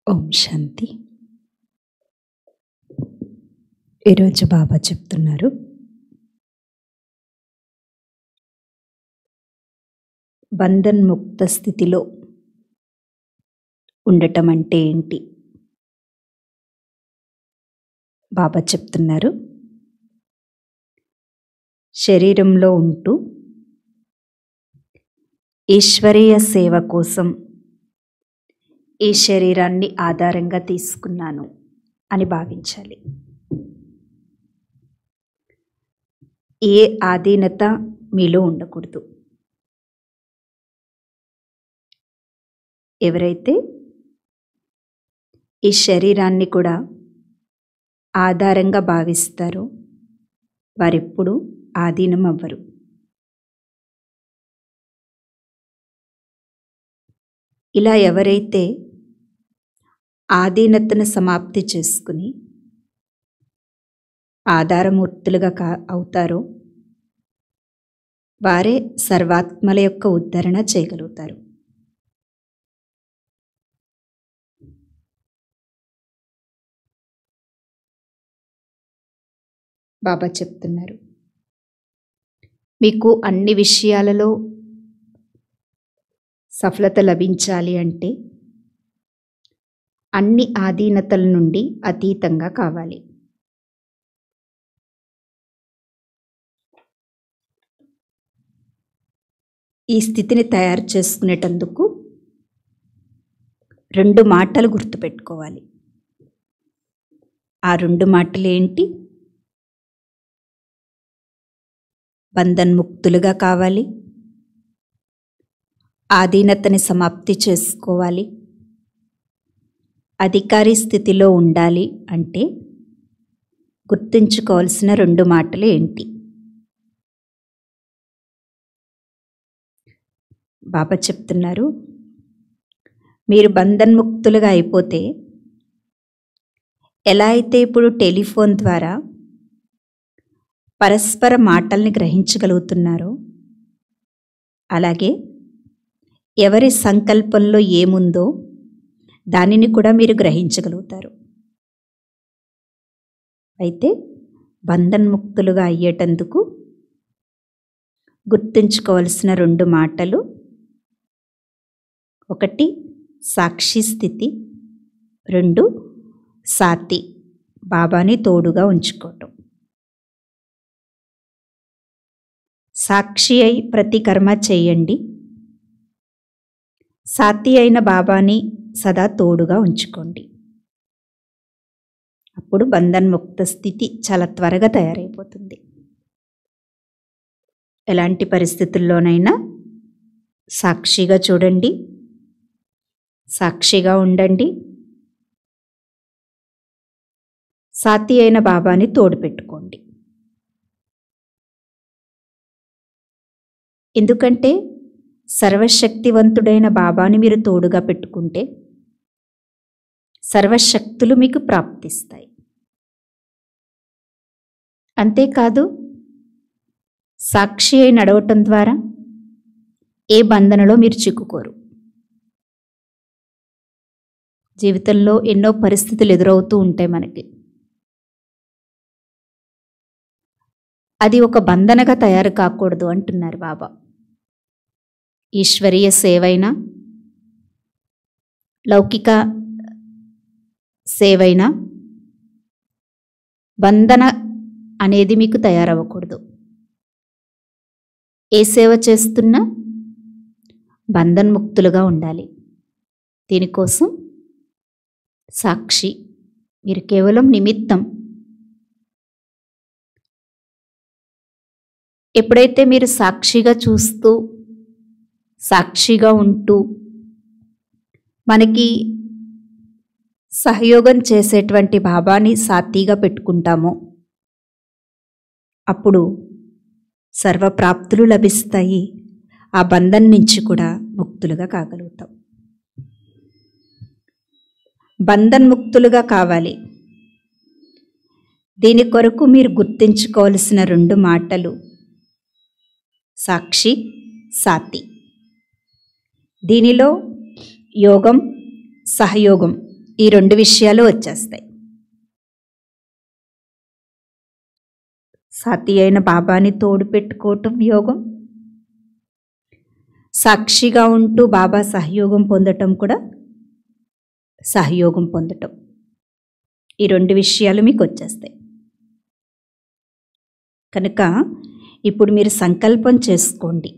ఓం శాంతి ఈరోజు బాబా చెప్తున్నారు బంధన్ ముక్త స్థితిలో ఉండటం అంటే ఏంటి బాబా చెప్తున్నారు శరీరంలో ఉంటూ ఈశ్వరీయ సేవ కోసం ఈ శరీరాన్ని ఆధారంగా తీసుకున్నాను అని భావించాలి ఏ ఆధీనత మీలో ఉండకూడదు ఎవరైతే ఈ శరీరాన్ని కూడా ఆధారంగా భావిస్తారో వారెప్పుడు ఆధీనం అవ్వరు ఇలా ఎవరైతే ఆధీనతను సమాప్తి చేసుకుని ఆధారమూర్తులుగా కా అవుతారో వారే సర్వాత్మల యొక్క ఉద్ధరణ చేయగలుగుతారు బాబా చెప్తున్నారు మీకు అన్ని విషయాలలో సఫలత లభించాలి అంటే అన్ని ఆధీనతల నుండి అతీతంగా కావాలి ఈ స్థితిని తయారు చేసుకునేటందుకు రెండు మాటలు గుర్తుపెట్టుకోవాలి ఆ రెండు మాటలు ఏంటి బంధన్ముక్తులుగా కావాలి ఆధీనతని సమాప్తి చేసుకోవాలి అధికారి స్థితిలో ఉండాలి అంటే గుర్తుంచుకోవాల్సిన రెండు మాటలు ఏంటి బాబా చెప్తున్నారు మీరు బంధన్ముక్తులుగా అయిపోతే ఎలా అయితే ఇప్పుడు టెలిఫోన్ ద్వారా పరస్పర మాటల్ని గ్రహించగలుగుతున్నారో అలాగే ఎవరి సంకల్పంలో ఏముందో దానిని కూడా మీరు గ్రహించగలుగుతారు అయితే బంధన్ముక్తులుగా అయ్యేటందుకు గుర్తుంచుకోవలసిన రెండు మాటలు ఒకటి సాక్షి స్థితి రెండు సాతి బాబాని తోడుగా ఉంచుకోవటం సాక్షి అయి ప్రతి కర్మ చేయండి సాతి అయిన బాబాని సదా తోడుగా ఉంచుకోండి అప్పుడు బంధన్ముక్త స్థితి చాలా త్వరగా తయారైపోతుంది ఎలాంటి పరిస్థితుల్లోనైనా సాక్షిగా చూడండి సాక్షిగా ఉండండి సాతి అయిన బాబాని తోడు పెట్టుకోండి ఎందుకంటే సర్వశక్తివంతుడైన బాబాని మీరు తోడుగా పెట్టుకుంటే సర్వశక్తులు మీకు ప్రాప్తిస్తాయి అంతేకాదు సాక్షి అయి నడవటం ద్వారా ఏ బంధనలో మీరు చిక్కుకోరు జీవితంలో ఎన్నో పరిస్థితులు ఎదురవుతూ ఉంటాయి మనకి అది ఒక బంధనగా తయారు కాకూడదు అంటున్నారు బాబా ఈశ్వరీయ సేవైనా లౌకిక సేవైనా బంధన అనేది మీకు తయారవ్వకూడదు ఏ సేవ చేస్తున్నా బంధన్ముక్తులుగా ఉండాలి దీనికోసం సాక్షి మీరు కేవలం నిమిత్తం ఎప్పుడైతే మీరు సాక్షిగా చూస్తూ సాక్షిగా ఉంటూ మనకి సహయోగం చేసేటువంటి బాబాని సాతీగా పెట్టుకుంటామో అప్పుడు సర్వప్రాప్తులు లభిస్తాయి ఆ బంధం నుంచి కూడా ముక్తులుగా కాగలుగుతాం బంధన్ముక్తులుగా కావాలి దీని కొరకు మీరు గుర్తించుకోవలసిన రెండు మాటలు సాక్షి సాతి దీనిలో యోగం సహయోగం ఈ రెండు విషయాలు వచ్చేస్తాయి సాతి అయిన బాబాని తోడు పెట్టుకోవటం యోగం సాక్షిగా ఉంటూ బాబా సహయోగం పొందటం కూడా సహయోగం పొందటం ఈ రెండు విషయాలు మీకు వచ్చేస్తాయి కనుక ఇప్పుడు మీరు సంకల్పం చేసుకోండి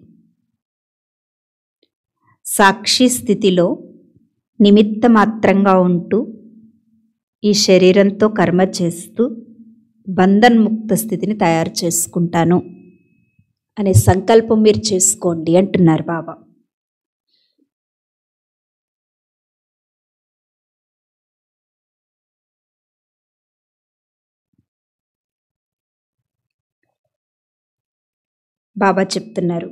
సాక్షి స్థితిలో నిమిత్త మాత్రంగా ఉంటూ ఈ శరీరంతో కర్మ చేస్తూ బంధన్ ముక్త స్థితిని తయారు చేసుకుంటాను అనే సంకల్పం మీరు చేసుకోండి అంటున్నారు బాబా బాబా చెప్తున్నారు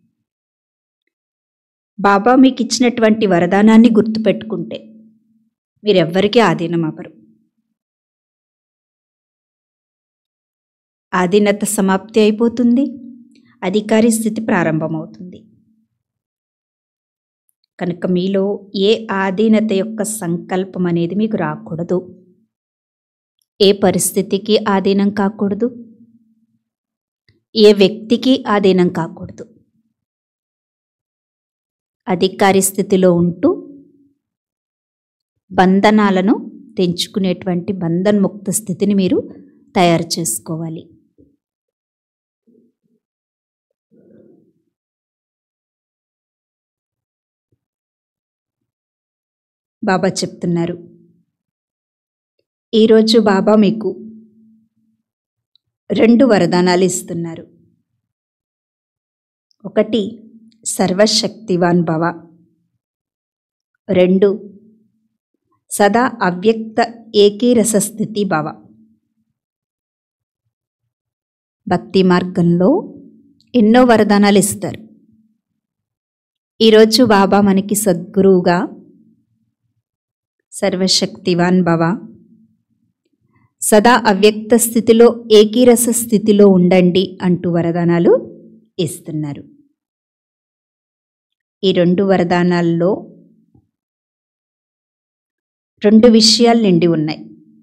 బాబా మీకు ఇచ్చినటువంటి వరదానాన్ని గుర్తుపెట్టుకుంటే మీరెవ్వరికీ ఆధీనం అవ్వరు ఆధీనత సమాప్తి అయిపోతుంది అధికారి స్థితి ప్రారంభమవుతుంది కనుక మీలో ఏ ఆధీనత యొక్క సంకల్పం అనేది మీకు రాకూడదు ఏ పరిస్థితికి ఆధీనం కాకూడదు ఏ వ్యక్తికి ఆధీనం కాకూడదు అధికారి స్థితిలో ఉంటూ బంధనాలను తెంచుకునేటువంటి బంధన్ముక్త స్థితిని మీరు తయారు చేసుకోవాలి బాబా చెప్తున్నారు ఈరోజు బాబా మీకు రెండు వరదానాలు ఇస్తున్నారు ఒకటి సర్వశక్తివాన్ భవ రెండు సదా అవ్యక్త ఏకీరస స్థితి భవ భక్తి మార్గంలో ఎన్నో వరదానాలు ఇస్తారు ఈరోజు బాబా మనకి సద్గురువుగా సర్వశక్తివాన్ భవ సదా అవ్యక్త స్థితిలో ఏకీరస స్థితిలో ఉండండి అంటూ వరదానాలు ఇస్తున్నారు ఈ రెండు వరదానాల్లో రెండు విషయాలు నిండి ఉన్నాయి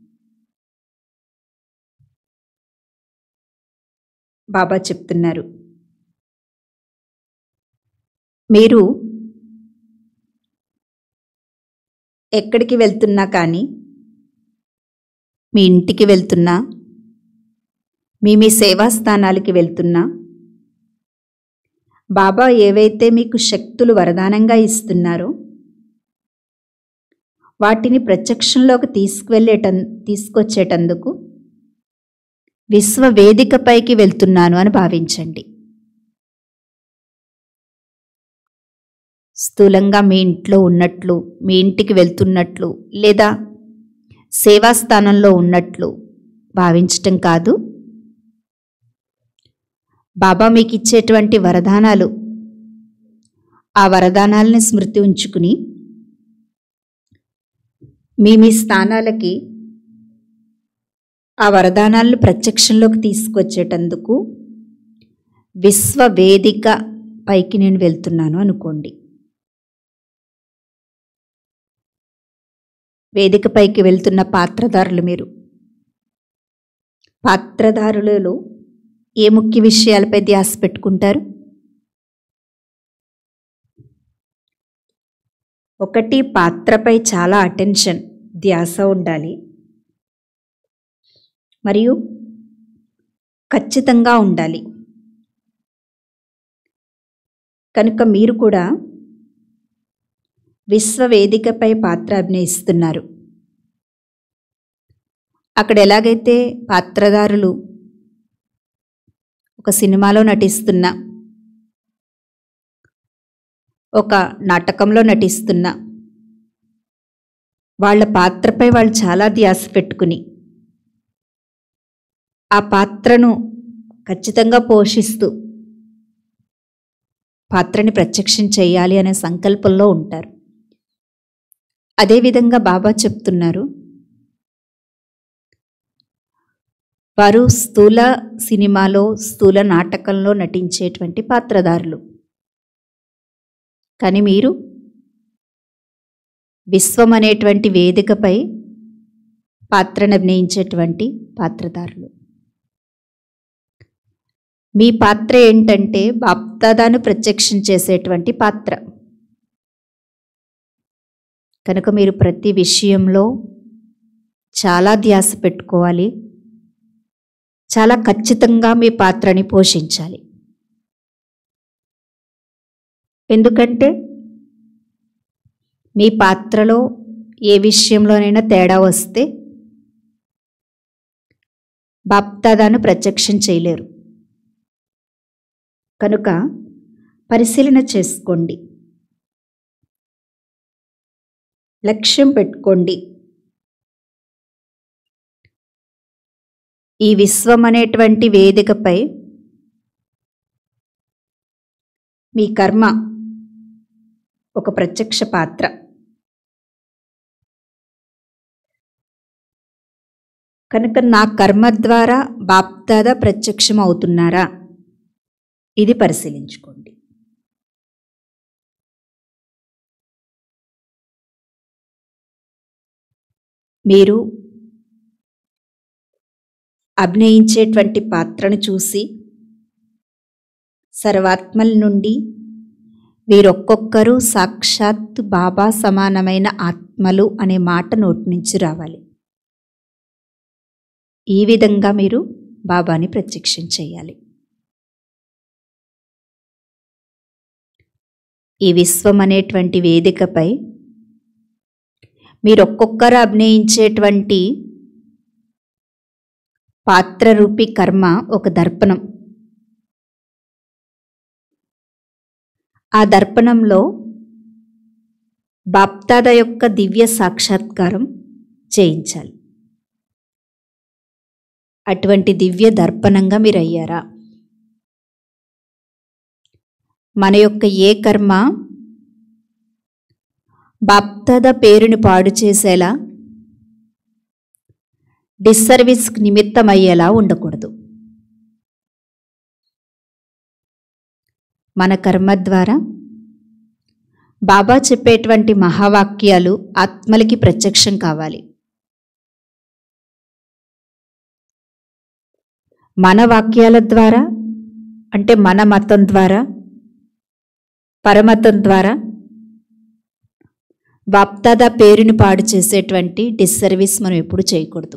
బాబా చెప్తున్నారు మీరు ఎక్కడికి వెళ్తున్నా కానీ మీ ఇంటికి వెళ్తున్నా మీ మీ సేవా స్థానాలకి వెళ్తున్నా బాబా ఏవైతే మీకు శక్తులు వరదానంగా ఇస్తున్నారో వాటిని ప్రత్యక్షంలోకి తీసుకువెళ్ళేట తీసుకొచ్చేటందుకు విశ్వ వేదికపైకి వెళ్తున్నాను అని భావించండి స్థూలంగా మీ ఇంట్లో ఉన్నట్లు మీ ఇంటికి వెళ్తున్నట్లు లేదా సేవా స్థానంలో ఉన్నట్లు భావించటం కాదు బాబా మీకు ఇచ్చేటువంటి వరదానాలు ఆ వరదానాలని స్మృతి ఉంచుకుని మీ మీ స్థానాలకి ఆ వరదానాలను ప్రత్యక్షంలోకి తీసుకొచ్చేటందుకు విశ్వ వేదిక పైకి నేను వెళ్తున్నాను అనుకోండి వేదిక పైకి వెళ్తున్న పాత్రధారులు మీరు పాత్రధారులలో ఏ ముఖ్య విషయాలపై ధ్యాస పెట్టుకుంటారు ఒకటి పాత్రపై చాలా అటెన్షన్ ధ్యాస ఉండాలి మరియు ఖచ్చితంగా ఉండాలి కనుక మీరు కూడా విశ్వవేదికపై పాత్ర అభినయిస్తున్నారు అక్కడ ఎలాగైతే పాత్రధారులు ఒక సినిమాలో నటిస్తున్నా ఒక నాటకంలో నటిస్తున్నా వాళ్ళ పాత్రపై వాళ్ళు చాలా ధ్యాస పెట్టుకుని ఆ పాత్రను ఖచ్చితంగా పోషిస్తూ పాత్రని ప్రత్యక్షం చేయాలి అనే సంకల్పంలో ఉంటారు అదేవిధంగా బాబా చెప్తున్నారు వారు స్థూల సినిమాలో స్థూల నాటకంలో నటించేటువంటి పాత్రధారులు కానీ మీరు విశ్వం అనేటువంటి వేదికపై పాత్రను అభినయించేటువంటి పాత్రధారులు మీ పాత్ర ఏంటంటే బాప్దాదాను ప్రత్యక్షం చేసేటువంటి పాత్ర కనుక మీరు ప్రతి విషయంలో చాలా ధ్యాస పెట్టుకోవాలి చాలా ఖచ్చితంగా మీ పాత్రని పోషించాలి ఎందుకంటే మీ పాత్రలో ఏ విషయంలోనైనా తేడా వస్తే బాప్దాదాను ప్రత్యక్షం చేయలేరు కనుక పరిశీలన చేసుకోండి లక్ష్యం పెట్టుకోండి ఈ విశ్వం అనేటువంటి వేదికపై మీ కర్మ ఒక ప్రత్యక్ష పాత్ర కనుక నా కర్మ ద్వారా బాప్దాదా ప్రత్యక్షం అవుతున్నారా ఇది పరిశీలించుకోండి మీరు అభినయించేటువంటి పాత్రను చూసి సర్వాత్మల నుండి వీరొక్కొక్కరు సాక్షాత్ బాబా సమానమైన ఆత్మలు అనే మాట నోటి నుంచి రావాలి ఈ విధంగా మీరు బాబాని ప్రత్యక్షం చేయాలి ఈ విశ్వం అనేటువంటి వేదికపై మీరు ఒక్కొక్కరు అభినయించేటువంటి పాత్రరూపి కర్మ ఒక దర్పణం ఆ దర్పణంలో బాప్తాద యొక్క దివ్య సాక్షాత్కారం చేయించాలి అటువంటి దివ్య దర్పణంగా మీరు అయ్యారా మన యొక్క ఏ కర్మ బాప్తాద పేరుని పాడు చేసేలా డిస్సర్వీస్ నిమిత్తమయ్యేలా ఉండకూడదు మన కర్మ ద్వారా బాబా చెప్పేటువంటి మహావాక్యాలు ఆత్మలకి ప్రత్యక్షం కావాలి మన వాక్యాల ద్వారా అంటే మన మతం ద్వారా పరమతం ద్వారా బాప్దాదా పేరుని పాడు చేసేటువంటి డిస్సర్వీస్ మనం ఎప్పుడు చేయకూడదు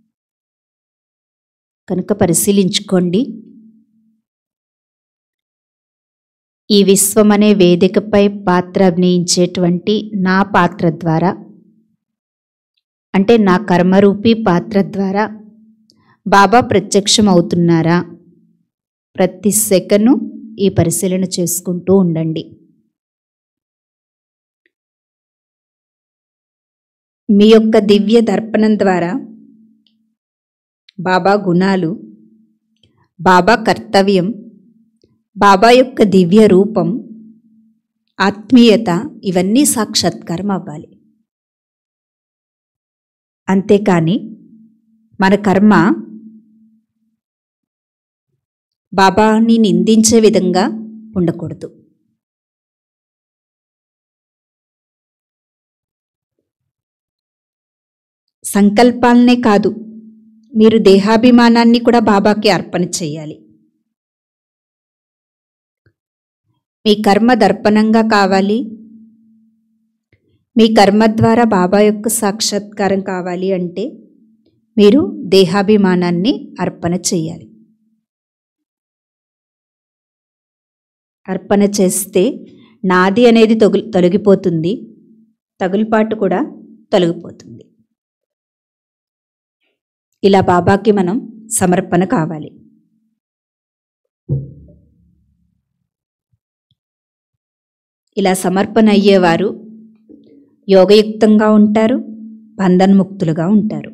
కనుక పరిశీలించుకోండి ఈ విశ్వం అనే వేదికపై పాత్ర అభినయించేటువంటి నా పాత్ర ద్వారా అంటే నా కర్మరూపీ పాత్ర ద్వారా బాబా ప్రత్యక్షం అవుతున్నారా ప్రతి సెకను ఈ పరిశీలన చేసుకుంటూ ఉండండి మీ యొక్క దివ్య దర్పణం ద్వారా బాబా గుణాలు బాబా కర్తవ్యం బాబా యొక్క దివ్య రూపం ఆత్మీయత ఇవన్నీ సాక్షాత్కారం అవ్వాలి అంతేకాని మన కర్మ బాబాని నిందించే విధంగా ఉండకూడదు సంకల్పాలనే కాదు మీరు దేహాభిమానాన్ని కూడా బాబాకి అర్పణ చేయాలి మీ కర్మ దర్పణంగా కావాలి మీ కర్మ ద్వారా బాబా యొక్క సాక్షాత్కారం కావాలి అంటే మీరు దేహాభిమానాన్ని అర్పణ చేయాలి అర్పణ చేస్తే నాది అనేది తొగు తొలగిపోతుంది తగులుపాటు కూడా తొలగిపోతుంది ఇలా బాబాకి మనం సమర్పణ కావాలి ఇలా సమర్పణ అయ్యేవారు యోగయుక్తంగా ఉంటారు బంధన్ముక్తులుగా ఉంటారు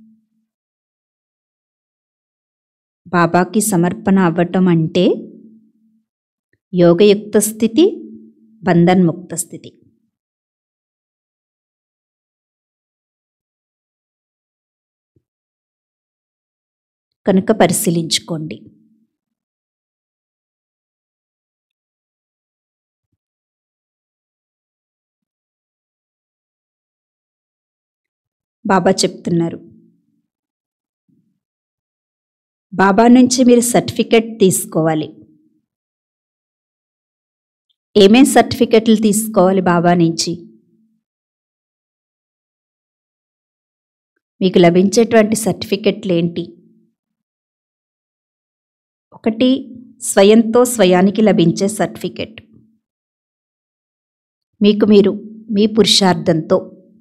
బాబాకి సమర్పణ అవ్వటం అంటే యోగయుక్త స్థితి బంధన్ముక్త స్థితి కనుక పరిశీలించుకోండి బాబా చెప్తున్నారు బాబా నుంచి మీరు సర్టిఫికెట్ తీసుకోవాలి ఏమేం సర్టిఫికెట్లు తీసుకోవాలి బాబా నుంచి మీకు లభించేటువంటి సర్టిఫికెట్లు ఏంటి ఒకటి స్వయంతో స్వయానికి లభించే సర్టిఫికెట్ మీకు మీరు మీ పురుషార్థంతో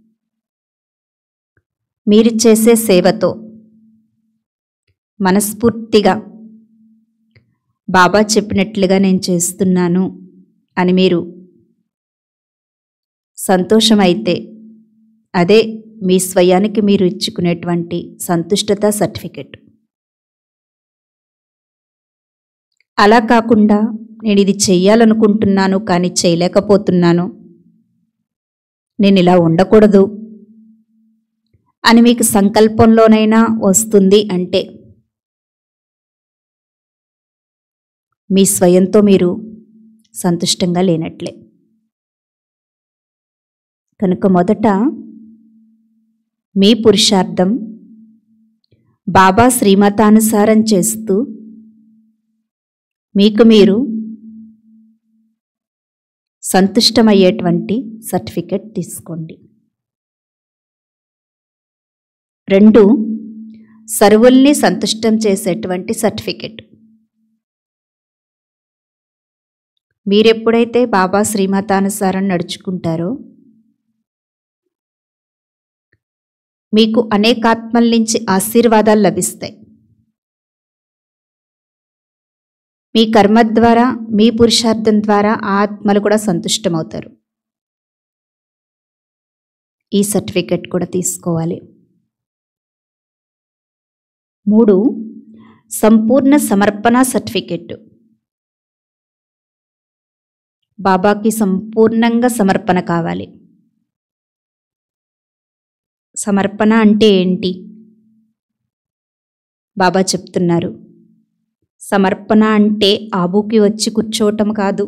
మీరు చేసే సేవతో మనస్ఫూర్తిగా బాబా చెప్పినట్లుగా నేను చేస్తున్నాను అని మీరు సంతోషమైతే అదే మీ స్వయానికి మీరు ఇచ్చుకునేటువంటి సంతుష్టత సర్టిఫికెట్ అలా కాకుండా నేను ఇది చెయ్యాలనుకుంటున్నాను కానీ చేయలేకపోతున్నాను నేను ఇలా ఉండకూడదు అని మీకు సంకల్పంలోనైనా వస్తుంది అంటే మీ స్వయంతో మీరు సంతుష్టంగా లేనట్లే కనుక మొదట మీ పురుషార్థం బాబా శ్రీమతానుసారం చేస్తూ మీకు మీరు సంతుష్టమయ్యేటువంటి సర్టిఫికెట్ తీసుకోండి రెండు సర్వుల్ని సంతుష్టం చేసేటువంటి సర్టిఫికెట్ మీరెప్పుడైతే బాబా శ్రీమతానుసారం నడుచుకుంటారో మీకు అనేకాత్మల నుంచి ఆశీర్వాదాలు లభిస్తాయి మీ కర్మ ద్వారా మీ పురుషార్థం ద్వారా ఆ ఆత్మలు కూడా సంతుష్టమవుతారు ఈ సర్టిఫికెట్ కూడా తీసుకోవాలి మూడు సంపూర్ణ సమర్పణ సర్టిఫికెట్ బాబాకి సంపూర్ణంగా సమర్పణ కావాలి సమర్పణ అంటే ఏంటి బాబా చెప్తున్నారు సమర్పణ అంటే ఆబూకి వచ్చి కూర్చోవటం కాదు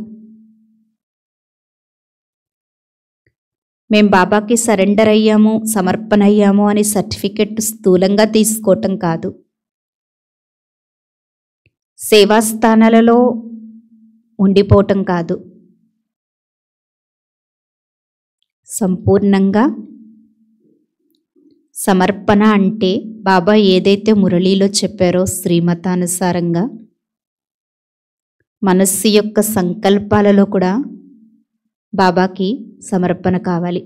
మేం బాబాకి సరెండర్ అయ్యాము సమర్పణ అయ్యాము అని సర్టిఫికెట్ స్థూలంగా తీసుకోవటం కాదు సేవాస్థానాలలో ఉండిపోవటం కాదు సంపూర్ణంగా సమర్పణ అంటే బాబా ఏదైతే మురళీలో చెప్పారో శ్రీమతానుసారంగా మనస్సు యొక్క సంకల్పాలలో కూడా బాబాకి సమర్పణ కావాలి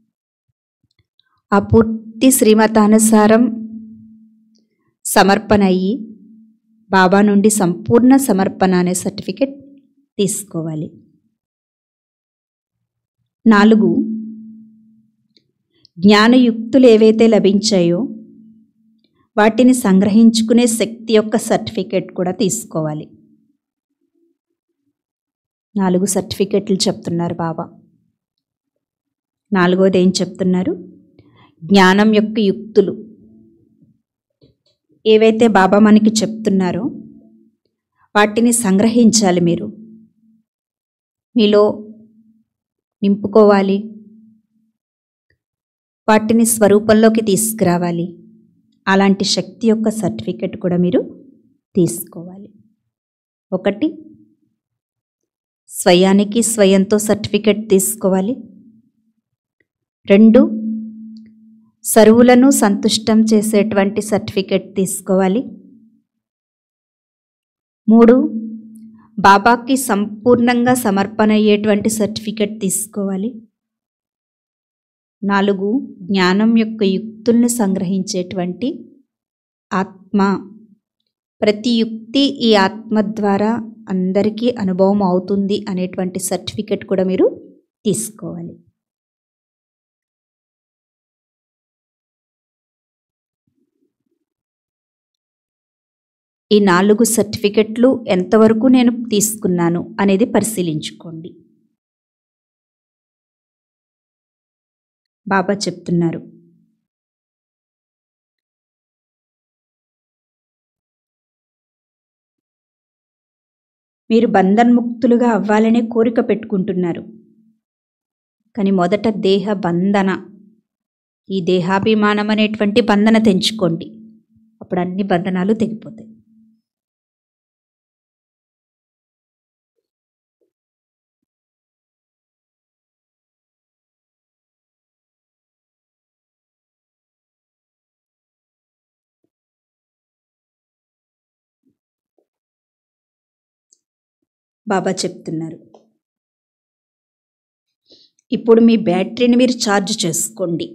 ఆ పూర్తి శ్రీమతానుసారం సమర్పణ అయ్యి బాబా నుండి సంపూర్ణ సమర్పణ అనే సర్టిఫికెట్ తీసుకోవాలి నాలుగు జ్ఞానయుక్తులు ఏవైతే లభించాయో వాటిని సంగ్రహించుకునే శక్తి యొక్క సర్టిఫికెట్ కూడా తీసుకోవాలి నాలుగు సర్టిఫికెట్లు చెప్తున్నారు బాబా నాలుగోది ఏం చెప్తున్నారు జ్ఞానం యొక్క యుక్తులు ఏవైతే బాబా మనకి చెప్తున్నారో వాటిని సంగ్రహించాలి మీరు మీలో నింపుకోవాలి వాటిని స్వరూపంలోకి తీసుకురావాలి అలాంటి శక్తి యొక్క సర్టిఫికెట్ కూడా మీరు తీసుకోవాలి ఒకటి స్వయానికి స్వయంతో సర్టిఫికెట్ తీసుకోవాలి రెండు సరువులను సంతుష్టం చేసేటువంటి సర్టిఫికెట్ తీసుకోవాలి మూడు బాబాకి సంపూర్ణంగా సమర్పణ అయ్యేటువంటి సర్టిఫికెట్ తీసుకోవాలి నాలుగు జ్ఞానం యొక్క యుక్తుల్ని సంగ్రహించేటువంటి ఆత్మ ప్రతి యుక్తి ఈ ఆత్మ ద్వారా అందరికీ అనుభవం అవుతుంది అనేటువంటి సర్టిఫికెట్ కూడా మీరు తీసుకోవాలి ఈ నాలుగు సర్టిఫికెట్లు ఎంతవరకు నేను తీసుకున్నాను అనేది పరిశీలించుకోండి బాబా చెప్తున్నారు మీరు బంధన్ముక్తులుగా అవ్వాలనే కోరిక పెట్టుకుంటున్నారు కానీ మొదట దేహ బంధన ఈ దేహాభిమానం అనేటువంటి బంధన తెంచుకోండి అప్పుడు అన్ని బంధనాలు తెగిపోతాయి బాబా చెప్తున్నారు ఇప్పుడు మీ బ్యాటరీని మీరు ఛార్జ్ చేసుకోండి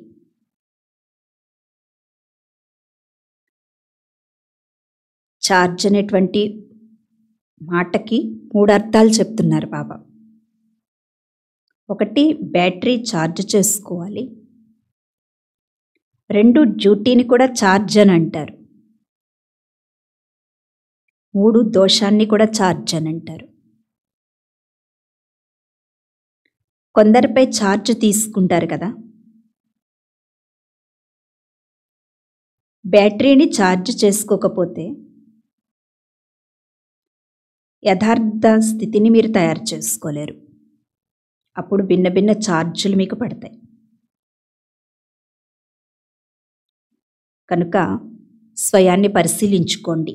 ఛార్జ్ అనేటువంటి మాటకి మూడు అర్థాలు చెప్తున్నారు బాబా ఒకటి బ్యాటరీ ఛార్జ్ చేసుకోవాలి రెండు డ్యూటీని కూడా ఛార్జ్ అని అంటారు మూడు దోషాన్ని కూడా ఛార్జ్ అని అంటారు కొందరిపై ఛార్జ్ తీసుకుంటారు కదా బ్యాటరీని ఛార్జ్ చేసుకోకపోతే యథార్థ స్థితిని మీరు తయారు చేసుకోలేరు అప్పుడు భిన్న భిన్న ఛార్జీలు మీకు పడతాయి కనుక స్వయాన్ని పరిశీలించుకోండి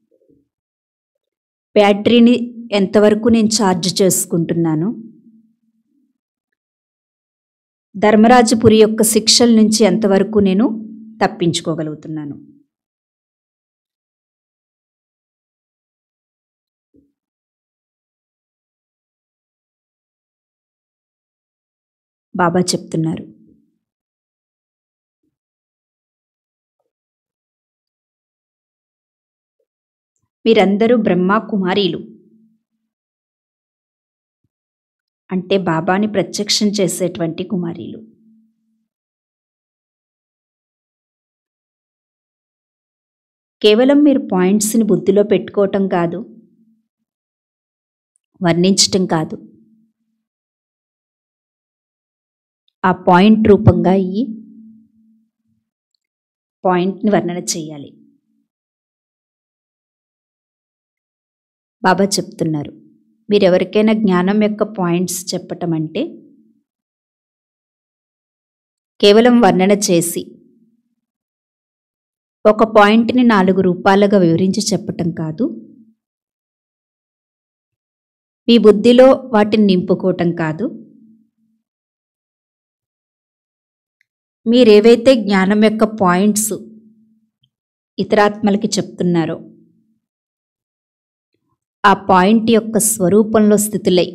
బ్యాటరీని ఎంతవరకు నేను ఛార్జ్ చేసుకుంటున్నాను ధర్మరాజపురి యొక్క శిక్షల నుంచి ఎంతవరకు నేను తప్పించుకోగలుగుతున్నాను బాబా చెప్తున్నారు మీరందరూ బ్రహ్మ కుమారీలు అంటే బాబాని ప్రత్యక్షం చేసేటువంటి కుమారీలు కేవలం మీరు పాయింట్స్ని బుద్ధిలో పెట్టుకోవటం కాదు వర్ణించటం కాదు ఆ పాయింట్ రూపంగా ఈ పాయింట్ని వర్ణన చేయాలి బాబా చెప్తున్నారు మీరు ఎవరికైనా జ్ఞానం యొక్క పాయింట్స్ చెప్పటం అంటే కేవలం వర్ణన చేసి ఒక పాయింట్ని నాలుగు రూపాలుగా వివరించి చెప్పటం కాదు మీ బుద్ధిలో వాటిని నింపుకోవటం కాదు మీరేవైతే జ్ఞానం యొక్క పాయింట్స్ ఇతరాత్మలకి చెప్తున్నారో ఆ పాయింట్ యొక్క స్వరూపంలో స్థితులై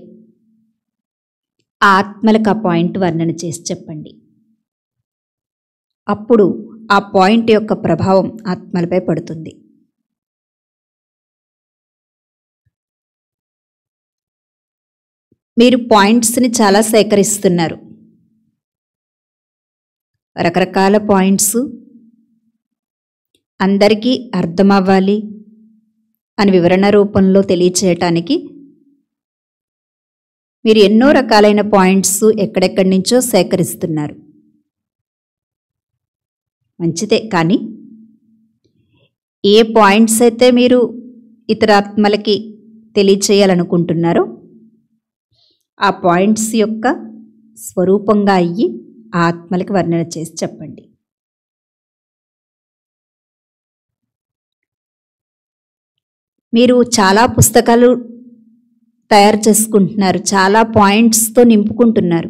ఆ ఆత్మలకు ఆ పాయింట్ వర్ణన చేసి చెప్పండి అప్పుడు ఆ పాయింట్ యొక్క ప్రభావం ఆత్మలపై పడుతుంది మీరు పాయింట్స్ని చాలా సేకరిస్తున్నారు రకరకాల పాయింట్స్ అందరికీ అర్థమవ్వాలి అని వివరణ రూపంలో తెలియచేయటానికి మీరు ఎన్నో రకాలైన పాయింట్స్ ఎక్కడెక్కడి నుంచో సేకరిస్తున్నారు మంచిదే కానీ ఏ పాయింట్స్ అయితే మీరు ఇతరాత్మలకి తెలియచేయాలనుకుంటున్నారో ఆ పాయింట్స్ యొక్క స్వరూపంగా అయ్యి ఆ ఆత్మలకి వర్ణన చేసి చెప్పండి మీరు చాలా పుస్తకాలు తయారు చేసుకుంటున్నారు చాలా పాయింట్స్తో నింపుకుంటున్నారు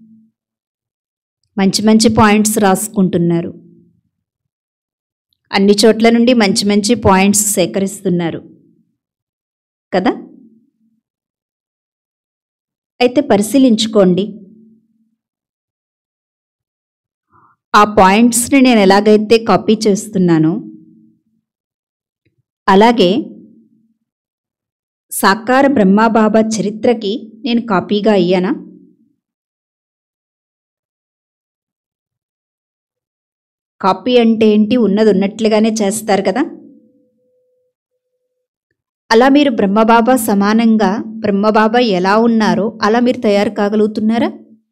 మంచి మంచి పాయింట్స్ రాసుకుంటున్నారు అన్ని చోట్ల నుండి మంచి మంచి పాయింట్స్ సేకరిస్తున్నారు కదా అయితే పరిశీలించుకోండి ఆ పాయింట్స్ని నేను ఎలాగైతే కాపీ చేస్తున్నానో అలాగే సాకార బ్రహ్మాబాబా చరిత్రకి నేను కాపీగా అయ్యానా కాపీ అంటే ఏంటి ఉన్నది ఉన్నట్లుగానే చేస్తారు కదా అలా మీరు బ్రహ్మబాబా సమానంగా బ్రహ్మబాబా ఎలా ఉన్నారో అలా మీరు తయారు కాగలుగుతున్నారా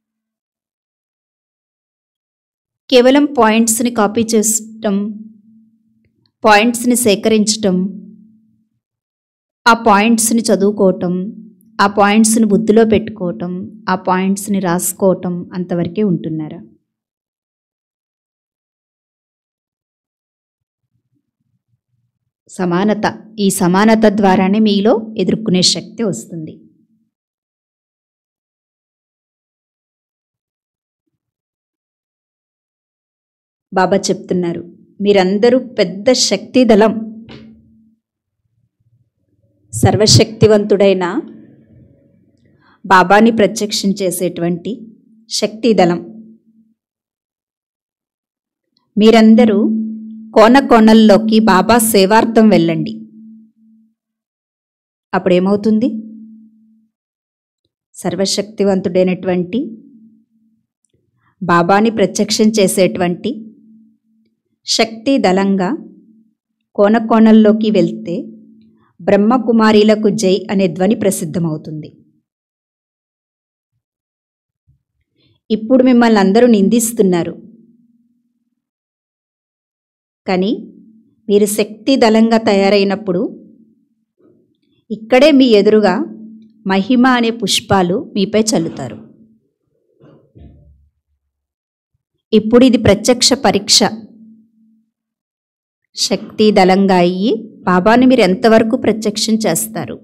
కేవలం పాయింట్స్ని కాపీ చేయటం పాయింట్స్ని సేకరించటం ఆ పాయింట్స్ని చదువుకోవటం ఆ పాయింట్స్ని బుద్ధిలో పెట్టుకోవటం ఆ పాయింట్స్ని రాసుకోవటం అంతవరకే ఉంటున్నారా సమానత ఈ సమానత ద్వారానే మీలో ఎదుర్కొనే శక్తి వస్తుంది బాబా చెప్తున్నారు మీరందరూ పెద్ద శక్తి దళం సర్వశక్తివంతుడైన బాబాని ప్రత్యక్షం చేసేటువంటి శక్తి దళం మీరందరూ కోన కోణల్లోకి బాబా సేవార్థం వెళ్ళండి అప్పుడేమవుతుంది సర్వశక్తివంతుడైనటువంటి బాబాని ప్రత్యక్షం చేసేటువంటి శక్తి దళంగా కోన కోణల్లోకి వెళ్తే బ్రహ్మకుమారీలకు జై అనే ధ్వని ప్రసిద్ధమవుతుంది ఇప్పుడు మిమ్మల్ని అందరూ నిందిస్తున్నారు కానీ మీరు శక్తి దళంగా తయారైనప్పుడు ఇక్కడే మీ ఎదురుగా మహిమ అనే పుష్పాలు మీపై చల్లుతారు ఇప్పుడు ఇది ప్రత్యక్ష పరీక్ష శక్తి దళంగా అయ్యి బాబాని మీరు ఎంతవరకు ప్రత్యక్షం చేస్తారు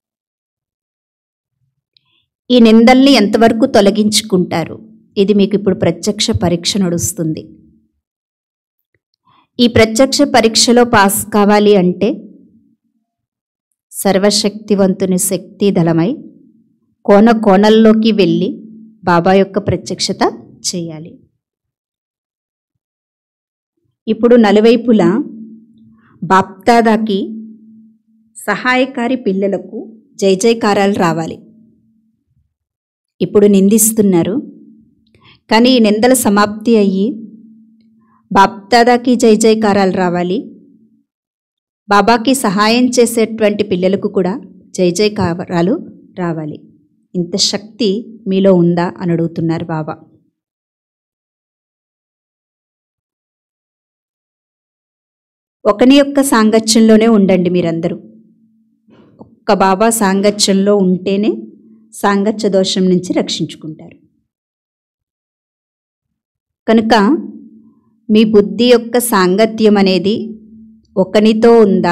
ఈ నిందల్ని ఎంతవరకు తొలగించుకుంటారు ఇది మీకు ఇప్పుడు ప్రత్యక్ష పరీక్ష నడుస్తుంది ఈ ప్రత్యక్ష పరీక్షలో పాస్ కావాలి అంటే సర్వశక్తివంతుని శక్తి దళమై కోన కోణల్లోకి వెళ్ళి బాబా యొక్క ప్రత్యక్షత చేయాలి ఇప్పుడు నలువైపులా బాప్తాదాకి సహాయకారి పిల్లలకు జై జైకారాలు రావాలి ఇప్పుడు నిందిస్తున్నారు కానీ ఈ నిందల సమాప్తి అయ్యి బాప్దాదాకి జై జైకారాలు రావాలి బాబాకి సహాయం చేసేటువంటి పిల్లలకు కూడా జై జైకారాలు రావాలి ఇంత శక్తి మీలో ఉందా అని అడుగుతున్నారు బాబా ఒకని యొక్క సాంగత్యంలోనే ఉండండి మీరందరూ ఒక్క బాబా సాంగత్యంలో ఉంటేనే సాంగత్య దోషం నుంచి రక్షించుకుంటారు కనుక మీ బుద్ధి యొక్క సాంగత్యం అనేది ఒకనితో ఉందా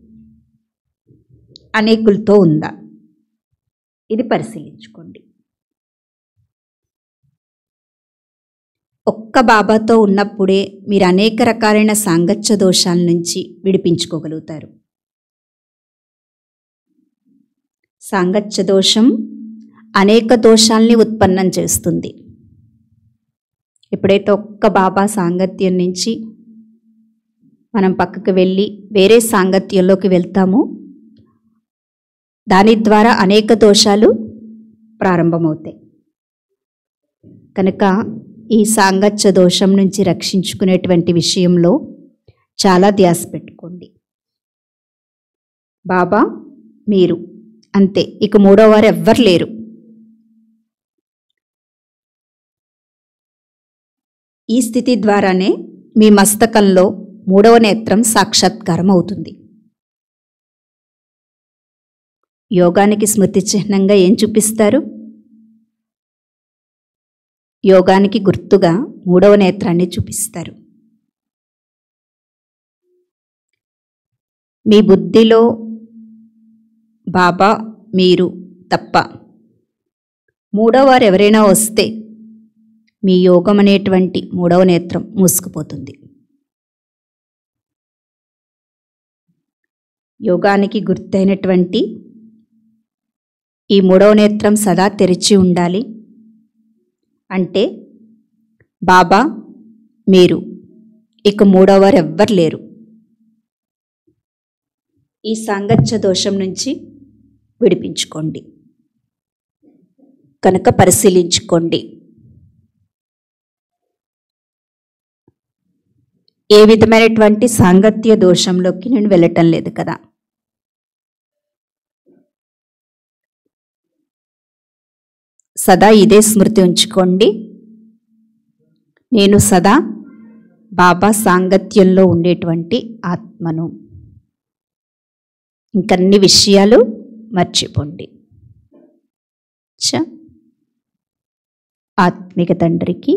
అనేకులతో ఉందా ఇది పరిశీలించుకోండి ఒక్క బాబాతో ఉన్నప్పుడే మీరు అనేక రకాలైన సాంగత్య దోషాల నుంచి విడిపించుకోగలుగుతారు సాంగత్య దోషం అనేక దోషాల్ని ఉత్పన్నం చేస్తుంది ఎప్పుడైతే ఒక్క బాబా సాంగత్యం నుంచి మనం పక్కకు వెళ్ళి వేరే సాంగత్యంలోకి వెళ్తామో దాని ద్వారా అనేక దోషాలు ప్రారంభమవుతాయి కనుక ఈ సాంగత్య దోషం నుంచి రక్షించుకునేటువంటి విషయంలో చాలా ధ్యాస పెట్టుకోండి బాబా మీరు అంతే ఇక మూడో వారు ఎవ్వరు లేరు ఈ స్థితి ద్వారానే మీ మస్తకంలో మూడవ నేత్రం సాక్షాత్కారం అవుతుంది యోగానికి స్మృతి చిహ్నంగా ఏం చూపిస్తారు యోగానికి గుర్తుగా మూడవ నేత్రాన్ని చూపిస్తారు మీ బుద్ధిలో బాబా మీరు తప్ప మూడవ వారు ఎవరైనా వస్తే మీ యోగం అనేటువంటి మూడవ నేత్రం మూసుకుపోతుంది యోగానికి గుర్తైనటువంటి ఈ మూడవ నేత్రం సదా తెరిచి ఉండాలి అంటే బాబా మీరు ఇక మూడవవారు ఎవ్వరు లేరు ఈ సాంగత్య దోషం నుంచి విడిపించుకోండి కనుక పరిశీలించుకోండి ఏ విధమైనటువంటి సాంగత్య దోషంలోకి నేను వెళ్ళటం లేదు కదా సదా ఇదే స్మృతి ఉంచుకోండి నేను సదా బాబా సాంగత్యంలో ఉండేటువంటి ఆత్మను ఇంకన్ని విషయాలు మర్చిపోండి చ ఆత్మిక తండ్రికి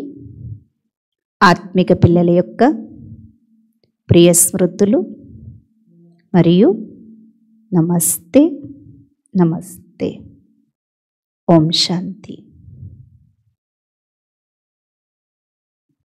ఆత్మిక పిల్లల యొక్క ప్రియ స్మృతులు మరియు నమస్తే నమస్తే ఓం శాంతి